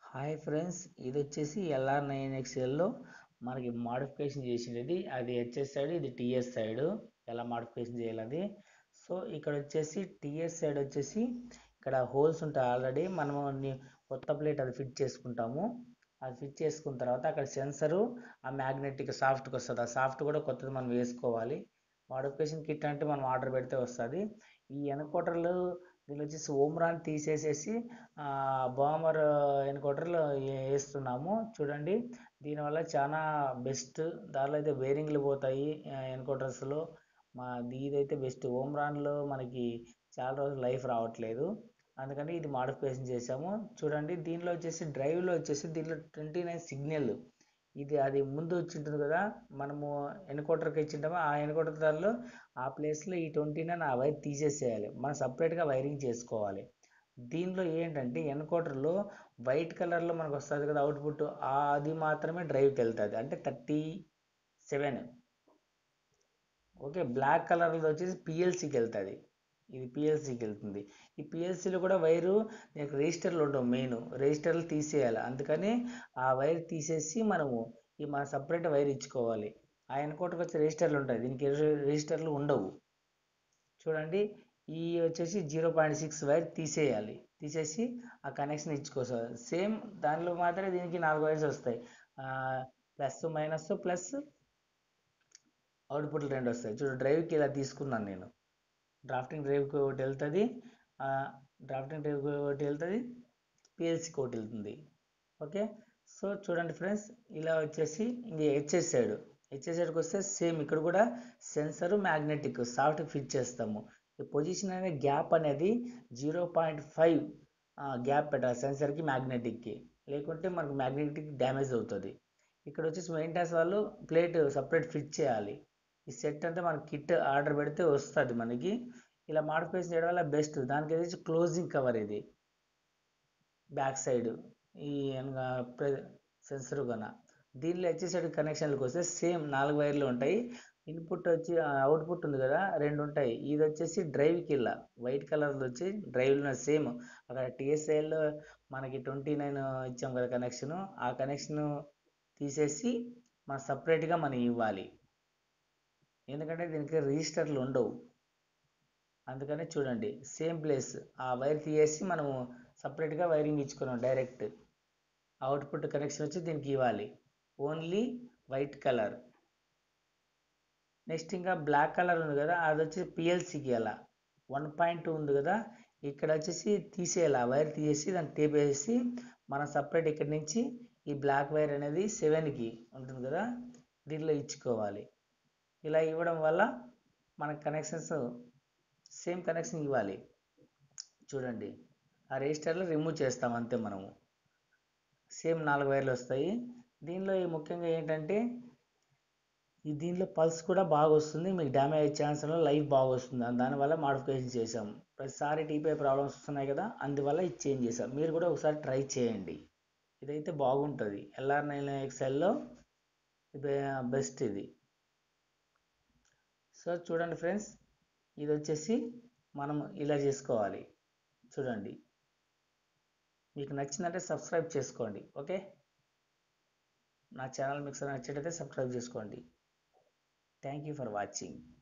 hi friends ఇది వచ్చేసి LR nine ఎక్స్ఎల్లో మనకి మాడిఫికేషన్ చేసినది అది హెచ్ఎస్ సైడ్ ఇది టిఎస్ సైడ్ ఎలా మాడిఫికేషన్ చేయాలి అది సో ఇక్కడ వచ్చేసి టిఎస్ సైడ్ వచ్చేసి ఇక్కడ హోల్స్ ఉంటాయి ఆల్రెడీ మనము ని- కొత్త ప్లేట్ అది ఫిట్ చేసుకుంటాము అది ఫిట్ చేసుకున్న తర్వాత అక్కడ సెన్సరు ఆ మ్యాగ్నెటిక్ సాఫ్ట్కి వస్తుంది ఆ సాఫ్ట్ కూడా కొత్తది మనం వేసుకోవాలి మాడిఫికేషన్ కిట్ అంటే మనం ఆర్డర్ పెడితే వస్తుంది ఈ ఎన్కోటర్లు దీనిలో వచ్చేసి ఓమ్రాన్ తీసేసేసి బామర్ ఎన్కోటర్లు వేస్తున్నాము చూడండి దీనివల్ల చాలా బెస్ట్ దానిలో అయితే బేరింగ్లు పోతాయి ఎన్కోటర్స్లో మా ఇదైతే బెస్ట్ ఓమ్రాన్లో మనకి చాలా రోజులు లైఫ్ రావట్లేదు అందుకని ఇది మాడిఫికేషన్ చేసాము చూడండి దీనిలో వచ్చేసి డ్రైవ్లో వచ్చేసి దీంట్లో ట్వంటీ నైన్ సిగ్నల్ ఇది అది ముందు వచ్చి ఉంటుంది కదా మనము ఎన్కోటర్కి ఇచ్చింటామో ఆ ఎన్కోటర్ దానిలో ఆ ప్లేస్లో ఈ ట్వంటీ నైన్ ఆ వైర్ తీసేసేయాలి మనం సపరేట్గా వైరింగ్ చేసుకోవాలి దీనిలో ఏంటంటే ఎన్కోటర్లో వైట్ కలర్లో మనకు వస్తుంది కదా అవుట్పుట్ అది మాత్రమే డ్రైవ్కి వెళ్తుంది అంటే థర్టీ సెవెన్ ఓకే బ్లాక్ కలర్లో వచ్చేసి పిఎల్సికి వెళ్తుంది ఇది పిఎల్సికి వెళ్తుంది ఈ పిఎల్సిలో కూడా వైరు నీకు రిజిస్టర్లు ఉండవు మెయిన్ రిజిస్టర్లు తీసేయాలి అందుకని ఆ వైర్ తీసేసి మనము ఈ మన సపరేట్ వైర్ ఇచ్చుకోవాలి ఆ ఎన్కోటర్కి వచ్చే రిజిస్టర్లు ఉంటాయి దీనికి రిజిస్టర్లు ఉండవు చూడండి ఈ వచ్చేసి జీరో పాయింట్ సిక్స్ వైర్ తీసేయాలి తీసేసి ఆ కనెక్షన్ ఇచ్చుకోవాలి సేమ్ దానిలో మాత్రమే దీనికి నాలుగు వైర్స్ వస్తాయి ప్లస్ మైనస్ ప్లస్ అవుట్పుట్లు రెండు వస్తాయి చూడు డ్రైవ్కి ఇలా తీసుకున్నాను నేను డ్రాఫ్టింగ్ డ్రైవ్కి ఒకటి వెళ్తుంది డ్రాఫ్టింగ్ డ్రైవ్కి ఒకటి వెళ్తుంది పిఎల్సికి ఒకటి వెళ్తుంది ఓకే సో చూడండి ఫ్రెండ్స్ ఇలా వచ్చేసి ఇంక హెచ్ఎస్ సైడ్ హెచ్ఎస్ సైడ్కి వస్తే సేమ్ ఇక్కడ కూడా సెన్సర్ మ్యాగ్నెటిక్ సాఫ్ట్ ఫిట్ చేస్తాము ఈ పొజిషన్ అనే గ్యాప్ అనేది జీరో పాయింట్ ఫైవ్ గ్యాప్ పెట్టాలి సెన్సర్కి మ్యాగ్నెటిక్కి లేకుంటే మనకు మ్యాగ్నెటిక్ డ్యామేజ్ అవుతుంది ఇక్కడ వచ్చేసి మెయింటెనెన్స్ వాళ్ళు ప్లేట్ సపరేట్ ఫిట్ చేయాలి ఈ సెట్ అంతా మనకి కిట్ ఆర్డర్ పెడితే వస్తుంది మనకి ఇలా మాడిఫికేషన్ చేయడం వల్ల బెస్ట్ దానికి వచ్చేసి క్లోజింగ్ కవర్ ఇది బ్యాక్ సైడ్ ఈ సెన్సర్ కన దీనిలో వచ్చేసరి కనెక్షన్లకు వస్తే సేమ్ నాలుగు వైర్లు ఉంటాయి ఇన్పుట్ వచ్చి అవుట్పుట్ ఉంది కదా రెండు ఉంటాయి ఇది వచ్చేసి డ్రైవ్కి ఇలా వైట్ కలర్లో వచ్చి డ్రైవ్లో సేమ్ అక్కడ టీఎస్ఐలో మనకి ట్వంటీ నైన్ ఇచ్చాం కదా కనెక్షను ఆ కనెక్షన్ తీసేసి మనం సపరేట్గా మనం ఇవ్వాలి ఎందుకంటే దీనికి రిజిస్టర్లు ఉండవు అందుకనే చూడండి సేమ్ ప్లేస్ ఆ వైర్ తీసేసి మనము సపరేట్గా వైరింగ్ ఇచ్చుకున్నాం డైరెక్ట్ అవుట్పుట్ కనెక్షన్ వచ్చి దీనికి ఇవ్వాలి ఓన్లీ వైట్ కలర్ నెక్స్ట్ ఇంకా బ్లాక్ కలర్ ఉంది కదా అది వచ్చి పిఎల్సికి అలా వన్ పాయింట్ టూ ఉంది కదా ఇక్కడ వచ్చేసి తీసేయాలి ఆ వైర్ తీసేసి దాన్ని టేప్ వేసి మనం సపరేట్ ఇక్కడి నుంచి ఈ బ్లాక్ వైర్ అనేది సెవెన్కి ఉంటుంది కదా దీనిలో ఇచ్చుకోవాలి ఇలా ఇవ్వడం వల్ల మన కనెక్షన్స్ సేమ్ కనెక్షన్ ఇవ్వాలి చూడండి ఆ రిజిస్టర్లో రిమూవ్ చేస్తాం అంతే మనము సేమ్ నాలుగు వైర్లు వస్తాయి దీనిలో ఈ ముఖ్యంగా ఏంటంటే ఈ దీనిలో పల్స్ కూడా బాగా వస్తుంది మీకు డ్యామేజ్ అయ్యే ఛాన్స్ లైఫ్ బాగా వస్తుంది దానివల్ల మాడిఫికేషన్ చేసాం ప్రతిసారి టీపీ ప్రాబ్లమ్స్ వస్తున్నాయి కదా అందువల్ల ఇది చేంజ్ చేసాం మీరు కూడా ఒకసారి ట్రై చేయండి ఇదైతే బాగుంటుంది ఎల్ఆర్ నైన్ ఎక్స్ఎల్లో ఇది బెస్ట్ ఇది సో చూడండి ఫ్రెండ్స్ ఇది వచ్చేసి మనం ఇలా చేసుకోవాలి చూడండి మీకు నచ్చిందంటే సబ్స్క్రైబ్ చేసుకోండి ఓకే నా ఛానల్ మీకు నచ్చేటైతే సబ్స్క్రైబ్ చేసుకోండి థ్యాంక్ యూ ఫర్ వాచింగ్